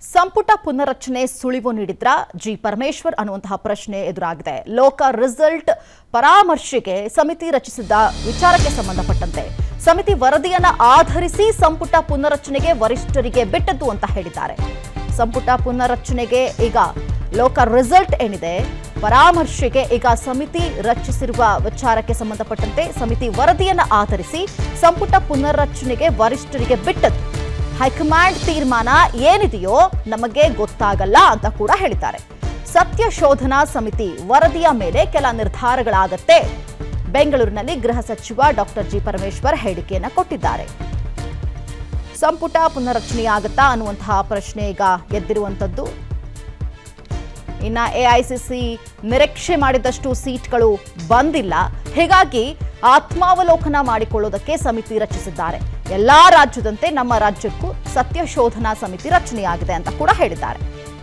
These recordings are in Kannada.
ಸಂಪುಟ ಪುನರಚನೆ ಸುಳಿವು ನೀಡಿದ್ರ ಜಿ ಪರಮೇಶ್ವರ್ ಅನ್ನುವಂತಹ ಪ್ರಶ್ನೆ ಎದುರಾಗಿದೆ ಲೋಕ ರಿಸಲ್ಟ್ ಪರಾಮರ್ಶೆಗೆ ಸಮಿತಿ ರಚಿಸಿದ್ದ ವಿಚಾರಕ್ಕೆ ಸಂಬಂಧಪಟ್ಟಂತೆ ಸಮಿತಿ ವರದಿಯನ್ನ ಆಧರಿಸಿ ಸಂಪುಟ ಪುನರಚನೆಗೆ ವರಿಷ್ಠರಿಗೆ ಬಿಟ್ಟದ್ದು ಅಂತ ಹೇಳಿದ್ದಾರೆ ಸಂಪುಟ ಪುನರಚನೆಗೆ ಈಗ ಲೋಕ ರಿಸಲ್ಟ್ ಏನಿದೆ ಪರಾಮರ್ಶೆಗೆ ಈಗ ಸಮಿತಿ ರಚಿಸಿರುವ ವಿಚಾರಕ್ಕೆ ಸಂಬಂಧಪಟ್ಟಂತೆ ಸಮಿತಿ ವರದಿಯನ್ನ ಆಧರಿಸಿ ಸಂಪುಟ ಪುನರ್ರಚನೆಗೆ ವರಿಷ್ಠರಿಗೆ ಬಿಟ್ಟದ್ದು ಹೈಕಮಾಂಡ್ ತೀರ್ಮಾನ ಏನಿದೆಯೋ ನಮಗೆ ಗೊತ್ತಾಗಲ್ಲ ಅಂತ ಕೂಡ ಹೇಳಿದ್ದಾರೆ ಸತ್ಯ ಶೋಧನಾ ಸಮಿತಿ ವರದಿಯ ಮೇಲೆ ಕೆಲ ನಿರ್ಧಾರಗಳಾಗತ್ತೆ ಬೆಂಗಳೂರಿನಲ್ಲಿ ಗೃಹ ಸಚಿವ ಡಾಕ್ಟರ್ ಜಿ ಪರಮೇಶ್ವರ್ ಹೇಳಿಕೆಯನ್ನ ಕೊಟ್ಟಿದ್ದಾರೆ ಸಂಪುಟ ಪುನರಚನೆಯಾಗತ್ತಾ ಅನ್ನುವಂತಹ ಪ್ರಶ್ನೆ ಈಗ ಎದ್ದಿರುವಂತದ್ದು ಇನ್ನ ಎಐಸಿಸಿ ನಿರೀಕ್ಷೆ ಮಾಡಿದಷ್ಟು ಸೀಟ್ಗಳು ಬಂದಿಲ್ಲ ಹೀಗಾಗಿ ಆತ್ಮಾವಲೋಕನ ಮಾಡಿಕೊಳ್ಳೋದಕ್ಕೆ ಸಮಿತಿ ರಚಿಸಿದ್ದಾರೆ ಎಲ್ಲಾ ರಾಜ್ಯದಂತೆ ನಮ್ಮ ರಾಜ್ಯಕ್ಕೂ ಸತ್ಯ ಶೋಧನಾ ಸಮಿತಿ ರಚನೆಯಾಗಿದೆ ಅಂತ ಕೂಡ ಹೇಳಿದ್ದಾರೆ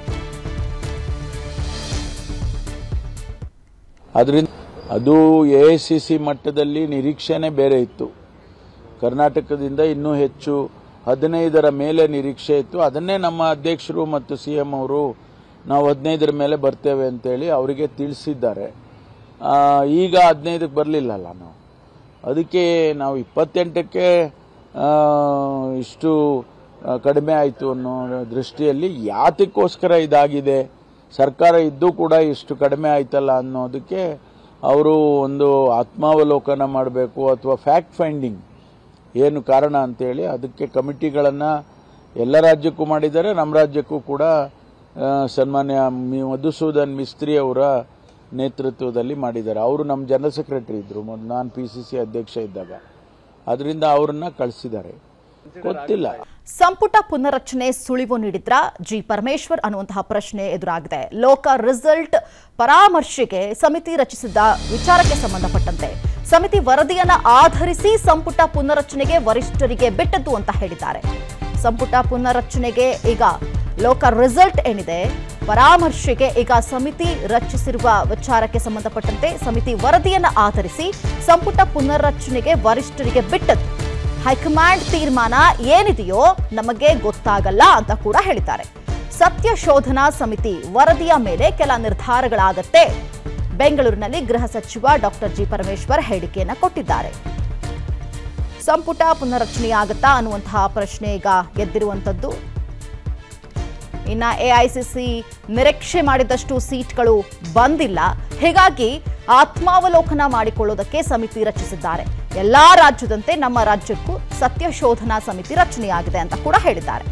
ಅದರಿಂದ ಅದು ಎ ಐ ಸಿ ಸಿ ಮಟ್ಟದಲ್ಲಿ ನಿರೀಕ್ಷೆನೇ ಬೇರೆ ಇತ್ತು ಕರ್ನಾಟಕದಿಂದ ಇನ್ನೂ ಹೆಚ್ಚು ಹದಿನೈದರ ಮೇಲೆ ನಿರೀಕ್ಷೆ ಇತ್ತು ಅದನ್ನೇ ನಮ್ಮ ಅಧ್ಯಕ್ಷರು ಮತ್ತು ಸಿ ಎಂ ಅವರು ನಾವು ಹದಿನೈದರ ಮೇಲೆ ಬರ್ತೇವೆ ಅಂತೇಳಿ ಅವರಿಗೆ ತಿಳಿಸಿದ್ದಾರೆ ಆ, ಈಗ ಹದಿನೈದಕ್ಕೆ ಬರಲಿಲ್ಲಲ್ಲ ನಾವು ಅದಕ್ಕೆ ನಾವು ಇಪ್ಪತ್ತೆಂಟಕ್ಕೆ ಆ, ಇಷ್ಟು ಆ, ಕಡಿಮೆ ಆಯಿತು ಅನ್ನೋ ದೃಷ್ಟಿಯಲ್ಲಿ ಯಾತಕ್ಕೋಸ್ಕರ ಇದಾಗಿದೆ ಸರ್ಕಾರ ಇದ್ದೂ ಕೂಡ ಇಷ್ಟು ಕಡಿಮೆ ಆಯ್ತಲ್ಲ ಅನ್ನೋದಕ್ಕೆ ಅವರು ಒಂದು ಆತ್ಮಾವಲೋಕನ ಮಾಡಬೇಕು ಅಥವಾ ಫ್ಯಾಕ್ಟ್ ಫೈಂಡಿಂಗ್ ಏನು ಕಾರಣ ಅಂತೇಳಿ ಅದಕ್ಕೆ ಕಮಿಟಿಗಳನ್ನು ಎಲ್ಲ ರಾಜ್ಯಕ್ಕೂ ಮಾಡಿದ್ದಾರೆ ನಮ್ಮ ರಾಜ್ಯಕ್ಕೂ ಕೂಡ ಆ, ಸನ್ಮಾನ್ಯ ಮಿ ಮಧುಸೂದನ್ ಮಿಸ್ತ್ರಿ ಅವರ ನೇತೃತ್ವದಲ್ಲಿ ಮಾಡಿದ್ದಾರೆ ಅವರು ನಮ್ಮ ಜನರಲ್ ಸೆಕ್ರೆಟರಿ ಇದ್ರು ಮೊದ್ಲು ನಾನು ಪಿ ಸಿ ಸಿ ಅಧ್ಯಕ್ಷ ಇದ್ದಾಗ ಅದರಿಂದ ಅವರನ್ನ ಕಳಿಸಿದ್ದಾರೆ ಗೊತ್ತಿಲ್ಲ ಸಂಪುಟ ಪುನರಚನೆ ಸುಳಿವು ನೀಡಿದ್ರ ಜಿ ಪರಮೇಶ್ವರ್ ಅನ್ನುವಂತಹ ಪ್ರಶ್ನೆ ಎದುರಾಗಿದೆ ಲೋಕ ರಿಸಲ್ಟ್ ಪರಾಮರ್ಶೆಗೆ ಸಮಿತಿ ರಚಿಸಿದ್ದ ವಿಚಾರಕ್ಕೆ ಸಂಬಂಧಪಟ್ಟಂತೆ ಸಮಿತಿ ವರದಿಯನ್ನ ಆಧರಿಸಿ ಸಂಪುಟ ಪುನರಚನೆಗೆ ವರಿಷ್ಠರಿಗೆ ಬಿಟ್ಟದ್ದು ಅಂತ ಹೇಳಿದ್ದಾರೆ ಸಂಪುಟ ಪುನರಚನೆಗೆ ಈಗ ಲೋಕ ರಿಸಲ್ಟ್ ಏನಿದೆ ಪರಾಮರ್ಶೆಗೆ ಈಗ ಸಮಿತಿ ರಚಿಸಿರುವ ವಿಚಾರಕ್ಕೆ ಸಂಬಂಧಪಟ್ಟಂತೆ ಸಮಿತಿ ವರದಿಯನ್ನ ಆಧರಿಸಿ ಸಂಪುಟ ಪುನರ್ರಚನೆಗೆ ವರಿಷ್ಠರಿಗೆ ಬಿಟ್ಟದ್ದು ಹೈಕಮಾಂಡ್ ತೀರ್ಮಾನ ಏನಿದೆಯೋ ನಮಗೆ ಗೊತ್ತಾಗಲ್ಲ ಅಂತ ಕೂಡ ಹೇಳಿದ್ದಾರೆ ಸತ್ಯ ಶೋಧನಾ ಸಮಿತಿ ವರದಿಯ ಮೇಲೆ ಕೆಲ ನಿರ್ಧಾರಗಳಾಗತ್ತೆ ಬೆಂಗಳೂರಿನಲ್ಲಿ ಗೃಹ ಸಚಿವ ಡಾಕ್ಟರ್ ಜಿ ಪರಮೇಶ್ವರ್ ಹೇಳಿಕೆಯನ್ನ ಕೊಟ್ಟಿದ್ದಾರೆ ಸಂಪುಟ ಪುನರಚನೆಯಾಗತ್ತಾ ಅನ್ನುವಂತಹ ಪ್ರಶ್ನೆ ಈಗ ಎದ್ದಿರುವಂತದ್ದು ಇನ್ನ ಎಐಸಿಸಿ ನಿರೀಕ್ಷೆ ಮಾಡಿದಷ್ಟು ಸೀಟ್ಗಳು ಬಂದಿಲ್ಲ ಹೀಗಾಗಿ ಆತ್ಮಾವಲೋಕನ ಮಾಡಿಕೊಳ್ಳೋದಕ್ಕೆ ಸಮಿತಿ ರಚಿಸಿದ್ದಾರೆ ಎಲ್ಲಾ ರಾಜ್ಯದಂತೆ ನಮ್ಮ ರಾಜ್ಯಕ್ಕೂ ಸತ್ಯ ಶೋಧನಾ ಸಮಿತಿ ರಚನೆಯಾಗಿದೆ ಅಂತ ಕೂಡ ಹೇಳಿದ್ದಾರೆ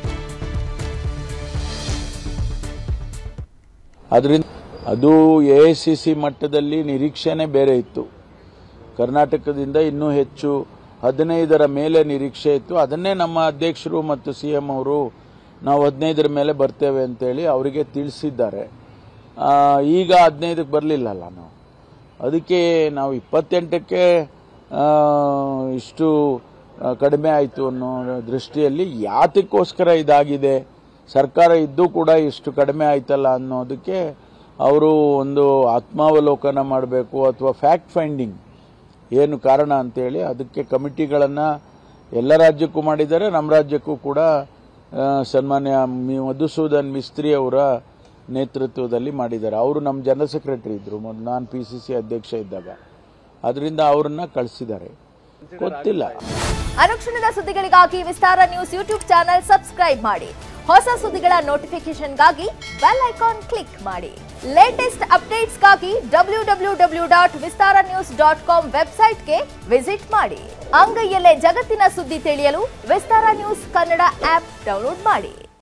ಅದರಿಂದ ಅದು ಎ ಐ ಸಿ ಸಿ ಮಟ್ಟದಲ್ಲಿ ನಿರೀಕ್ಷೆನೇ ಬೇರೆ ಇತ್ತು ಕರ್ನಾಟಕದಿಂದ ಇನ್ನೂ ಹೆಚ್ಚು ಹದಿನೈದರ ಮೇಲೆ ನಿರೀಕ್ಷೆ ಇತ್ತು ಅದನ್ನೇ ನಮ್ಮ ಅಧ್ಯಕ್ಷರು ಮತ್ತು ಸಿ ಎಂ ಅವರು ನಾವು ಹದಿನೈದರ ಮೇಲೆ ಬರ್ತೇವೆ ಅಂತೇಳಿ ಅವರಿಗೆ ತಿಳಿಸಿದ್ದಾರೆ ಆ, ಈಗ ಹದಿನೈದಕ್ಕೆ ಬರಲಿಲ್ಲಲ್ಲ ನಾವು ಅದಕ್ಕೆ ನಾವು ಇಪ್ಪತ್ತೆಂಟಕ್ಕೆ ಆ, ಇಷ್ಟು ಆ, ಕಡಿಮೆ ಆಯಿತು ಅನ್ನೋ ದೃಷ್ಟಿಯಲ್ಲಿ ಯಾತಕ್ಕೋಸ್ಕರ ಇದಾಗಿದೆ ಸರ್ಕಾರ ಇದ್ದೂ ಕೂಡ ಇಷ್ಟು ಕಡಿಮೆ ಆಯ್ತಲ್ಲ ಅನ್ನೋದಕ್ಕೆ ಅವರು ಒಂದು ಆತ್ಮಾವಲೋಕನ ಮಾಡಬೇಕು ಅಥವಾ ಫ್ಯಾಕ್ಟ್ ಫೈಂಡಿಂಗ್ ಏನು ಕಾರಣ ಅಂತೇಳಿ ಅದಕ್ಕೆ ಕಮಿಟಿಗಳನ್ನು ಎಲ್ಲ ರಾಜ್ಯಕ್ಕೂ ಮಾಡಿದ್ದಾರೆ ನಮ್ಮ ರಾಜ್ಯಕ್ಕೂ ಕೂಡ ಆ, ಸನ್ಮಾನ್ಯ ಮಿ ಮಧುಸೂದನ್ ಮಿಸ್ತ್ರಿ ಅವರ ನೇತೃತ್ವದಲ್ಲಿ ಮಾಡಿದ್ದಾರೆ ಅವರು ನಮ್ಮ ಜನರಲ್ ಸೆಕ್ರೆಟರಿ ಇದ್ರು ಮೊದ್ಲು ನಾನು ಪಿ ಸಿ ಸಿ ಅಧ್ಯಕ್ಷ ಇದ್ದಾಗ ಅದರಿಂದ ಅವರನ್ನ ಕಳಿಸಿದ್ದಾರೆ ಗೊತ್ತಿಲ್ಲ ಅನುಕ್ಷಣದ ಸುದ್ದಿಗಳಿಗಾಗಿ Vistara news YouTube channel subscribe ಮಾಡಿ ಹೊಸ ಸುದ್ದಿಗಳ ನೋಟಿಫಿಕೇಶನ್ಗಾಗಿ ಬೆಲ್ ಐಕಾನ್ ಕ್ಲಿಕ್ ಮಾಡಿ ಲೇಟೆಸ್ಟ್ ಅಪ್ಡೇಟ್ಸ್ಗಾಗಿ W W W dot Vistara news dot com ವೆಬ್ಸೈಟ್ಗೆ ವಿಸಿಟ್ ಮಾಡಿ ಅಂಗೈಯಲ್ಲೇ ಜಗತ್ತಿನ ಸುದ್ದಿ ತಿಳಿಯಲು Vistara news Kannada app download ಮಾಡಿ